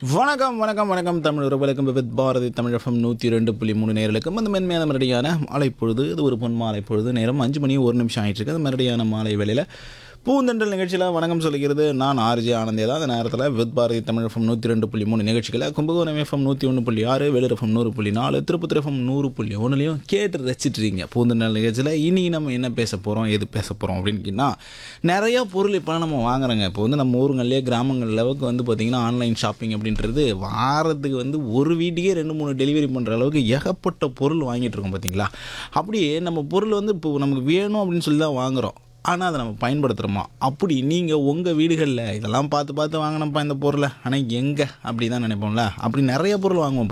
வணக்கம் வணக்கம் வணக்கம் தமிழ் உறவுகளுக்கும் வித் பாரதி தமிழகம் நூற்றி ரெண்டு புள்ளி மூணு நேர்களுக்கும் அந்த மென்மையான மறுபடியான மாலை பொழுது இது ஒரு பொன் மாலை பொழுது நேரம் அஞ்சு மணி ஒரு நிமிஷம் ஆயிட்டு இருக்கு அந்த மறுபடியான மாலை வேளையில் பூந்தண்டல் நிகழ்ச்சியில் வணக்கம் சொல்லிக்கிறது நான் ஆர்ஜி ஆனந்தே தான் அந்த நேரத்தில் வித் பாரதி தமிழ் எஃப்எம் நூற்றி ரெண்டு புள்ளி மூணு நிகழ்ச்சிகளை கும்பகோணம் எஃப்எம் நூற்றி ஒன்று புள்ளி ஆறு வேலூர் எஃப்எம் நூறு புள்ளி நாலு திருப்பத்தூர் எஃப்எம் நூறு புள்ளி ஒன்றுலையும் கேட்டு ரசிச்சிட்டு இருக்கீங்க பூந்தண்டல் நிகழ்ச்சியில் இனி நம்ம என்ன பேச போகிறோம் எது பேச போகிறோம் அப்படின்னா நிறைய பொருள் இப்போ நம்ம வாங்குறோங்க இப்போ வந்து நம்ம ஊருங்கள்லேயே கிராமங்கள் அளவுக்கு வந்து பார்த்திங்கன்னா ஆன்லைன் ஷாப்பிங் அப்படின்றது வாரத்துக்கு வந்து ஒரு வீட்டுக்கே ரெண்டு மூணு டெலிவரி பண்ணுற அளவுக்கு ஏகப்பட்ட பொருள் வாங்கிட்டு இருக்கோம் பார்த்தீங்களா அப்படியே நம்ம பொருள் வந்து இப்போ நமக்கு வேணும் அப்படின்னு சொல்லி தான் வாங்குகிறோம் ஆனால் அதை நம்ம பயன்படுத்துகிறோமா அப்படி நீங்கள் உங்கள் வீடுகளில் இதெல்லாம் பார்த்து பார்த்து வாங்கினப்பா இந்த பொருளை ஆனால் எங்கே அப்படி தான் நினைப்போம்ல அப்படி நிறைய பொருள் வாங்குவோம்